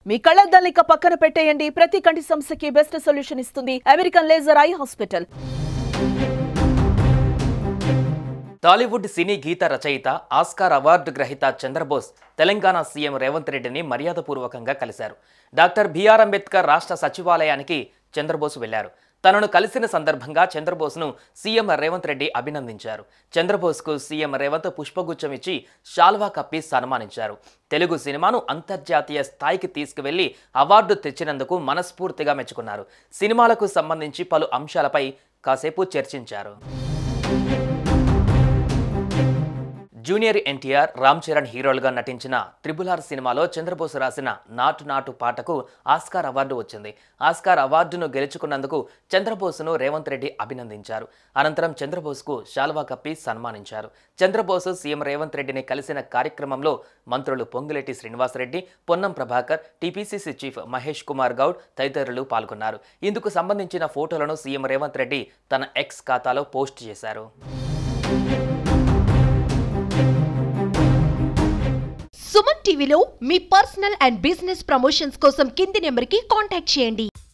మీ కళ్ళద్దాలు ఇక పక్కన పెట్టేయండి ప్రతి కంటి సమస్యకి బెస్ట్ సొల్యూషన్ ఇస్తుంది American laser eye hospital Tollywood cine గీత రచయిత ఆస్కార్ అవార్డు గ్రహీత చంద్రబోస్ తెలంగాణ సీఎం రేవంత్ రెడ్డిని మర్యాదపూర్వకంగా కలిశారు డాక్టర్ బిఆర్ అంబేద్కర్ రాష్ట్ర సచివాలయానికి చంద్రబోస్ వెళ్లారు తనను కలిసిన సందర్భంగా చంద్రబోస్ను సీఎం రేవంత్ రెడ్డి అభినందించారు చంద్రబోస్కు సీఎం రేవంత్ పుష్పగుచ్చం ఇచ్చి శాల్వా కప్పి సన్మానించారు తెలుగు సినిమాను అంతర్జాతీయ స్థాయికి తీసుకువెళ్లి అవార్డు తెచ్చినందుకు మనస్ఫూర్తిగా మెచ్చుకున్నారు సినిమాలకు సంబంధించి పలు అంశాలపై కాసేపు చర్చించారు జూనియర్ ఎన్టీఆర్ రామ్ చరణ్ హీరోలుగా నటించిన త్రిబుల్ ఆర్ సినిమాలో చంద్రబోస్ రాసిన నాటు నాటు పాటకు ఆస్కార్ అవార్డు వచ్చింది ఆస్కార్ అవార్డును గెలుచుకున్నందుకు చంద్రబోస్ను రేవంత్ రెడ్డి అభినందించారు అనంతరం చంద్రబోస్కు శాల్వా కప్పి సన్మానించారు చంద్రబోస్ సీఎం రేవంత్ రెడ్డిని కలిసిన కార్యక్రమంలో మంత్రులు పొంగులేటి శ్రీనివాసరెడ్డి పొన్నం ప్రభాకర్ టీపీసీసీ చీఫ్ మహేష్ కుమార్ గౌడ్ తదితరులు పాల్గొన్నారు ఇందుకు సంబంధించిన ఫోటోలను సీఎం రేవంత్ రెడ్డి తన ఎక్స్ ఖాతాలో పోస్ట్ చేశారు సుమన్ టీవీలో మీ పర్సనల్ అండ్ బిజినెస్ ప్రమోషన్స్ కోసం కింది నెంబర్కి కాంటాక్ట్ చేయండి